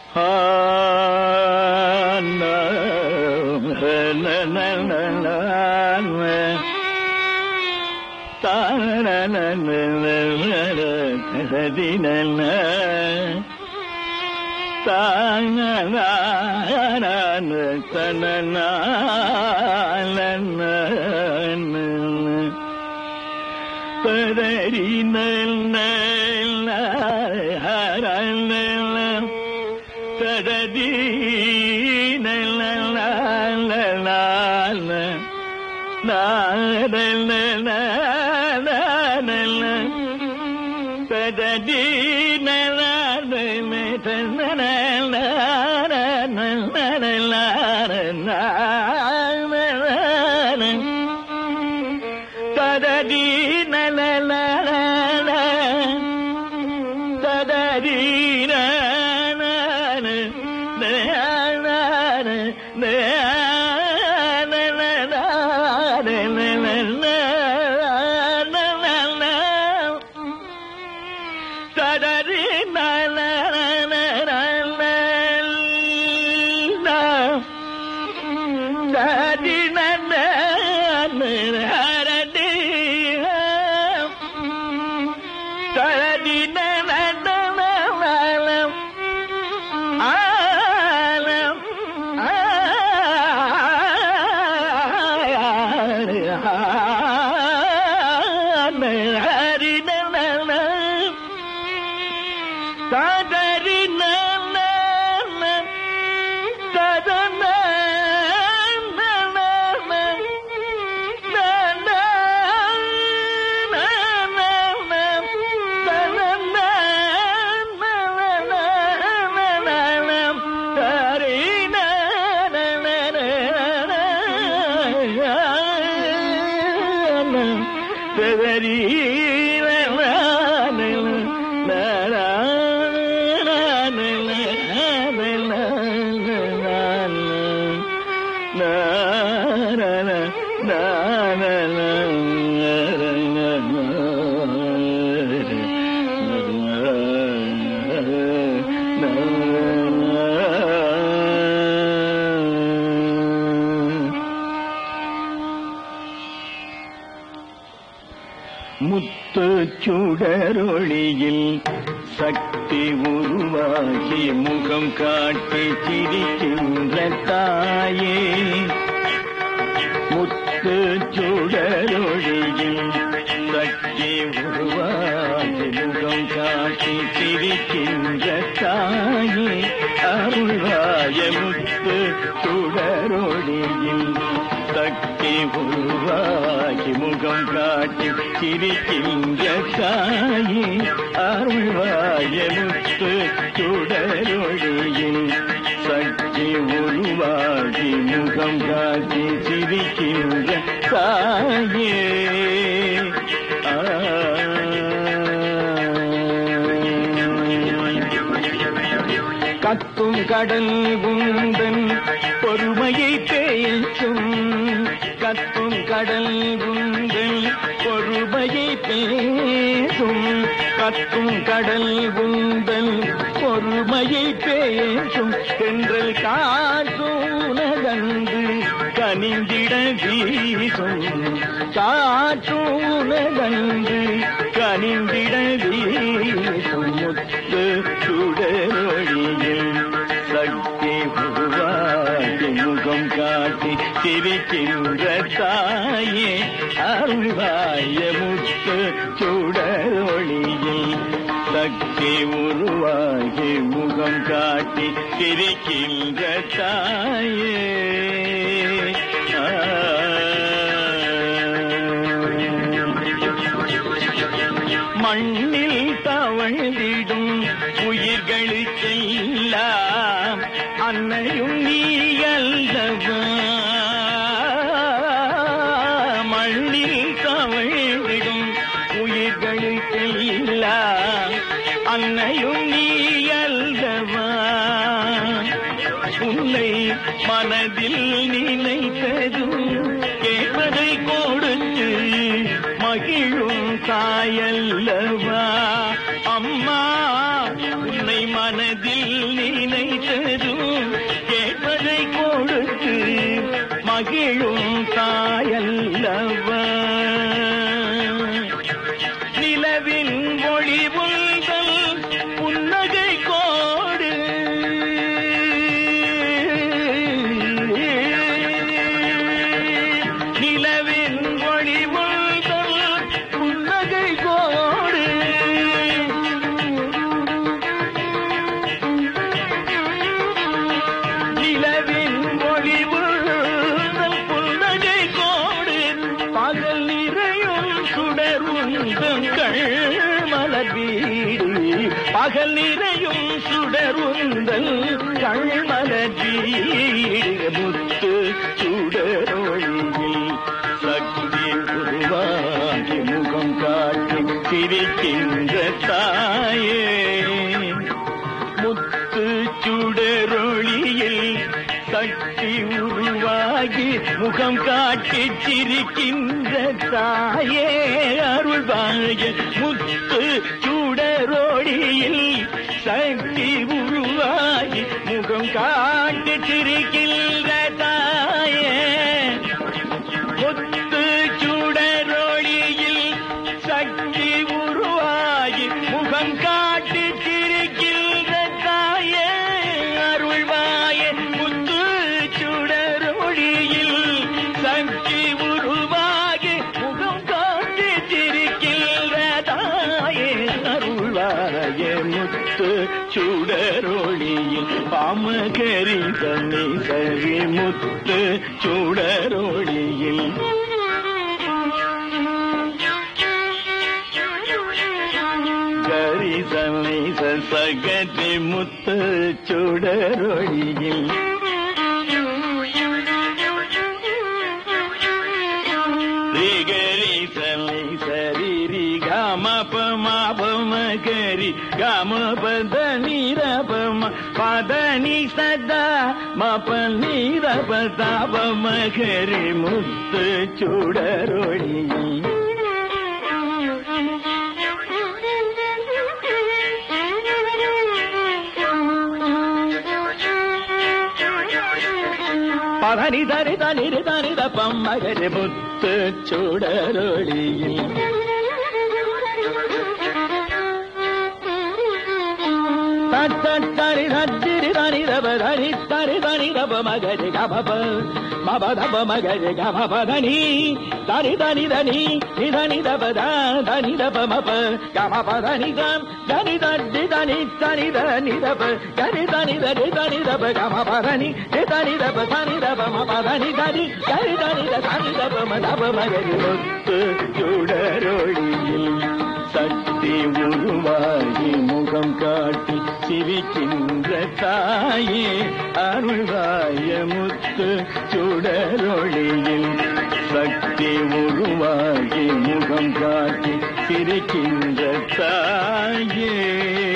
பதறி நல்ல தடதி தடதி தடதி நல தடதி தடரி நல தடி நல ஹரடி தடி நல ஆலம் ஹரி நல தடரி நல ததன முத்து சுடரொளியில் சக்தி உருவாகி முகம் காட்டி சிரிக்கின்ற தாயே முத்து சுடரொளியில் சக்தி உருவாகி முகம் காட்டி சிரிக்கின்ற தாயே அருள்வாய முத்து சுடரொளியில் சக்தி உருவாகி முகம் காட்டி சிரிக்கின்ற தாயே அருள்வாய முத்து சுடரொளியில் சக்தி உருவாகி முகம் காட்டி சிரிக்கின்ற தாயே கத்தும் கடல் குந்தன் பொறுமையை பேசும் கத்தும் கடல் குந்தன் பொறுமையை பேசும் கத்தும் கடல் குந்தன் பொறுமையை பேசும் தென்றல் காற்றூனகந்து கனிந்திட வீசும் காற்றூனகந்து கனிந்திட வீசும் முத்து சுடரொழியில் சக்தி உருவாகி முகம் காட்டி சிரிக்கின்ற தாயே அருள்வாய முத்து சுடரொழியில் சக்தி உருவாகி முகம் காட்டி சிரிக்கின்ற தாயே மண்ணில் தவழ்ந்திடும் உயிர்களுக்கெல்லாம் அன்னையும் நீ அல்லவா மண்ணில் தவழ்ந்திடும் உயிர்களுக்கெல்லாம் அன்னையும் நீ அல்லவா உன்னை மனதில் நினைத்ததும் கேட்பதை கொடுத்து மகிழும் தாயல்லவா அம்மா உன்னை மனதில் நினைத்த பகல் நிறையும் சுடருந்தல் கண்மலர்வீடு முத்து சுடரொழியில் சக்தி உருவாகி முகம் காட்டி சிரிக்கின்ற தாயே முத்து சுடரொளியில் சக்தி உருவாகி முகம் காட்டி சிரிக்கின்ற தாயே அருள்வாய முத்து சுடரொளியில் சக்தி உருவாகி முகம் காட்டி சிரிக்கின்ற தாயே முத்து சுடரொளியில் சக்தி உருவாகி முகம் காட்டி சிரிக்கின்ற தாயே அருள்வாய முத்து சுடரொளியில் சக்தி உருவாகி முகம் காட்டி சிரிக்கின்ற தாயே அருள்வாய முத்து சுடரொளியில் பாமகரி தன்னை சரி முத்து சுடரொளியில் கரி சமை சகதி முத்து சுடரொளியில் ரிகரி சமை சரி ரி கம பம பம கரி கம பத நீரபம பத நீ சதா மப நீர பத பம கரி முத்து சுடரொளியில் பதனி தரி தனிரி தனித பம்மகரி முத்து சுடரொளியில் தரி தரி தனி ரப தனி தரி தனி ரப மகரி கபப மபதப மகரி கமபதனி தனி தனி தனி நிதனி தப தனி தப மப கமபதனி கம் தனி தடி தனி தனி தனி தப கரி தனி தடி தனி தப கமபதனி தனி தப தனி தப மபதனி தனி கரி தனி தனி தப மதப மகரி முத்து சுடரொளியில் சக்தி உருவாகி முகம் காட்டி சிரிக்கின்ற தாயே அருள்வாய முத்து சுடரொளியில் சக்தி உருவாகி முகம் காட்டி சிரிக்கின்ற தாயே